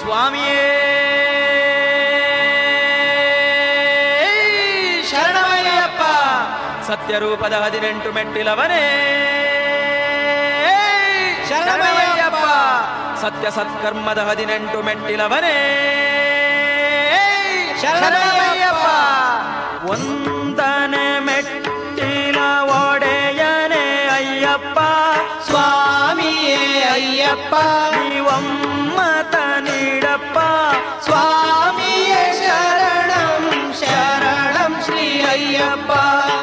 ಸ್ವಾಮಿಯೇ ಶರಣಮಯ್ಯಪ್ಪ ಸತ್ಯರೂಪದ ಹದಿನೆಂಟು ಮೆಟ್ಟಿಲವನೇ ಶರಣಮಯ್ಯಪ್ಪ ಸತ್ಯ ಸತ್ಕರ್ಮದ ಹದಿನೆಂಟು ಮೆಟ್ಟಿಲವನೇ ಶರಣಮಯ್ಯಪ್ಪ ಒಂದನೆ ಮೆಟ್ಟಿಲ ಒಡೆಯನೇ ಅಯ್ಯಪ್ಪ ಸ್ವಾಮಿಯೇ ಅಯ್ಯಪ್ಪ ನೀವಮ್ಮತ ನೀಡಪ್ಪ ಸ್ವಾಮಿಯೇ ಶರಣಂ ಶರಣಂ ಶ್ರೀ ಅಯ್ಯಪ್ಪ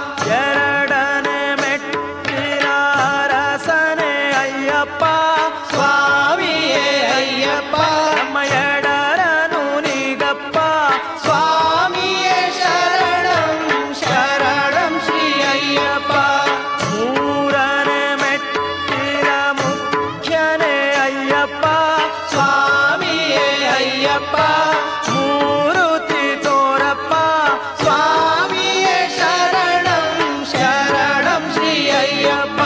ಎರಡನೆ ಮೆಟ್ಟಿಲ ಅರಸನೆ ಅಯ್ಯಪ್ಪ ಸ್ವಾಮಿಯೇ ಅಯ್ಯಪ್ಪ ನಮ್ಮ ಎಡರನು ನೀಗಪ್ಪ ಸ್ವಾಮಿಯೇ ಶರಣಂ ಶರಣಂ ಶ್ರೀ ಅಯ್ಯಪ್ಪ ಮೂರನೆ ಮೆಟ್ಟಿಲ ಮುಖ್ಯನೇ ಅಯ್ಯಪ್ಪ ಸ್ವಾಮಿಯೇ ಅಯ್ಯಪ್ಪ ಮೂರುತಿ ತೋರಪ್ಪ ಸ್ವಾಮಿಯೇ ಶರಣಂ ಶರಣಂ ಶ್ರೀ ಅಯ್ಯಪ್ಪ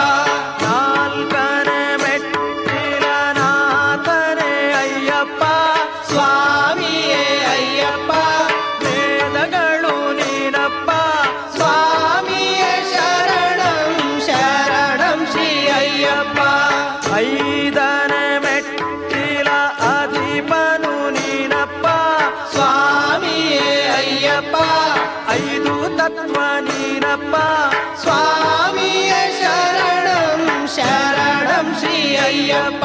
ನಾಲ್ಕನೆ ಮೆಟ್ಟಿಲ ನಾಥನೇ ಅಯ್ಯಪ್ಪ ಸ್ವಾಮಿಯೇ ಅಯ್ಯಪ್ಪ ವೇದಗಳು ನೀನಪ್ಪ ಸ್ವಾಮಿಯೇ ಶರಣಂ ಶರಣಂ ಶ್ರೀ ಅಯ್ಯಪ್ಪ ಐದನೆ ಮೆಟ್ಟಿಲ ಅಧಿಪನು ನೀನಪ್ಪ ಸ್ವಾಮಿಯೇ ಅಯ್ಯಪ್ಪ ಐದು ತತ್ವ ನೀನಪ್ಪ ಸ್ವಾಮಿಯೇ ಶರಣಂ ಶರಣಂ ಶ್ರೀ ಅಯ್ಯಪ್ಪ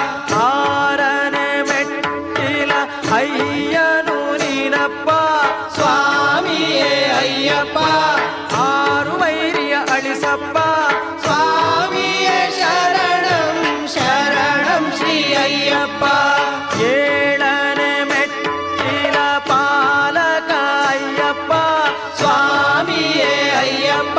ಆರನೆ ಮೆಟ್ಟಿಲ ಅಯ್ಯನು ನೀನಪ್ಪ ಸ್ವಾಮಿಯೇ ಅಯ್ಯಪ್ಪ ಆರು ವೈರಿಯ ಅಳಿಸಪ್ಪ ಸ್ವಾಮಿಯೇ ಶರಣಂ ಶರಣಂ ಶ್ರೀ ಅಯ್ಯಪ್ಪ ಏಳನೆ ಮೆಟ್ಟಿಲ ಪಾಲಕ ಅಯ್ಯಪ್ಪ ಸ್ವಾಮಿಯೇ ಅಯ್ಯಪ್ಪ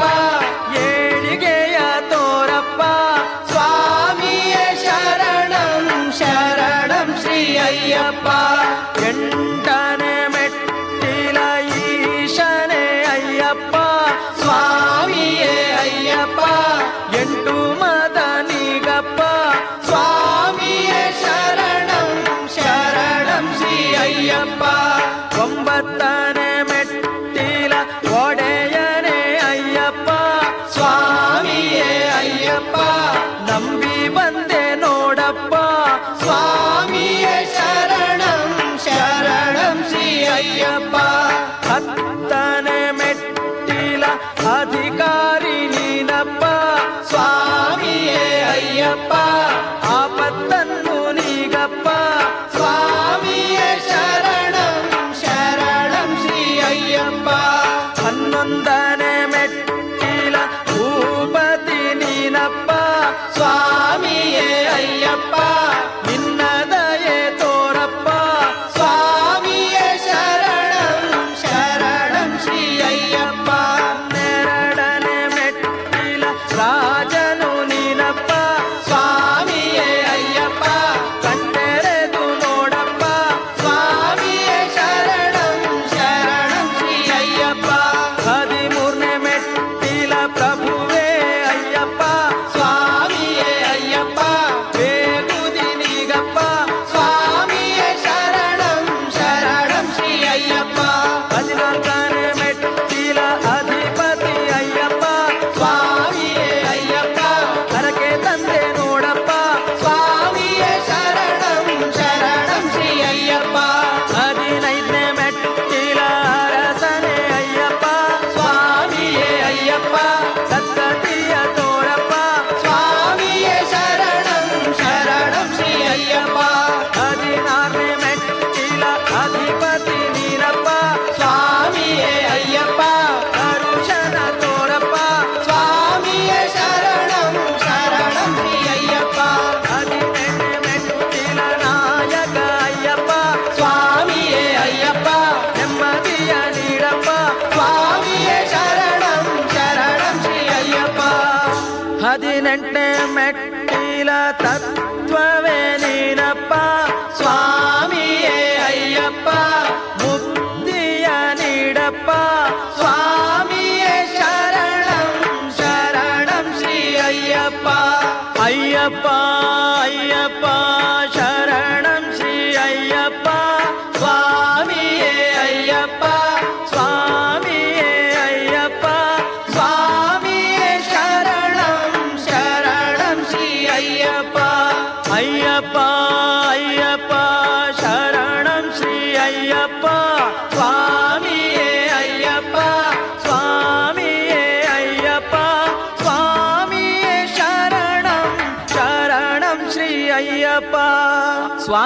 ಏಳಿಗೆಯ ತೋರಪ್ಪ ಸ್ವಾಮಿಯೇ ಶರಣಂ ಶರಣಂ ಶ್ರೀ ಅಯ್ಯಪ್ಪ ಎಂಟನೆ ಮೆಟ್ಟಿಲ ಈಶನೆ ಅಯ್ಯಪ್ಪ ಸ್ವಾಮಿಯೇ ಅಯ್ಯಪ್ಪ ಎಂಟು ಮದನಿಗಪ್ಪ ಸ್ವಾಮಿಯೇ ಶರಣಂ ಶರಣಂ ಶ್ರೀ ಅಯ್ಯಪ್ಪ ಒಂಬತ್ತನೆ ಮೆಟ್ಟಿಲ ಒಡೆಯನೆ ಅಯ್ಯಪ್ಪ ಸ್ವಾಮಿಯೇ ಅಯ್ಯಪ್ಪ ನಂಬಿ ಬಂದೆ ನೋಡಪ್ಪ ಸ್ವಾಮಿಯೇ ಶರಣಂ ಶರಣ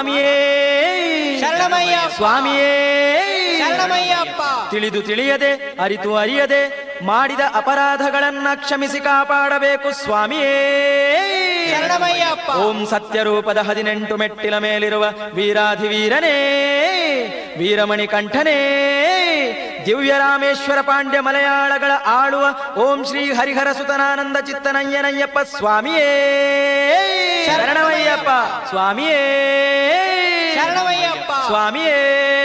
ಸ್ವಾಮಿಯೇ ಶರಣಮಯ್ಯಪ್ಪ. ಸ್ವಾಮಿಯೇ ಶರಣಮಯ್ಯಪ್ಪ ತಿಳಿದು ತಿಳಿಯದೆ ಅರಿತು ಅರಿಯದೆ ಮಾಡಿದ ಅಪರಾಧಗಳನ್ನ ಕ್ಷಮಿಸಿ ಕಾಪಾಡಬೇಕು ಸ್ವಾಮಿಯೇ ಶರಣಮಯ್ಯಪ್ಪ. ಓಂ ಸತ್ಯರೂಪದ ಹದಿನೆಂಟು ಮೆಟ್ಟಿಲ ಮೇಲಿರುವ ವೀರಾಧಿವೀರನೇ ವೀರಮಣಿ ಕಂಠನೇ ದಿವ್ಯ ರಾಮೇಶ್ವರ ಪಾಂಡ್ಯ ಮಲಯಾಳಗಳ ಆಳುವ ಓಂ ಶ್ರೀ ಹರಿಹರ ಸುತನಾನಂದ ಚಿತ್ತನಯ್ಯನಯ್ಯಪ್ಪ ಸ್ವಾಮಿಯೇ ಶರಣಮಯ್ಯಪ್ಪ ಸ್ವಾಮಿಯೇ ಶರಣಮಯ್ಯಪ್ಪ ಸ್ವಾಮಿಯೇ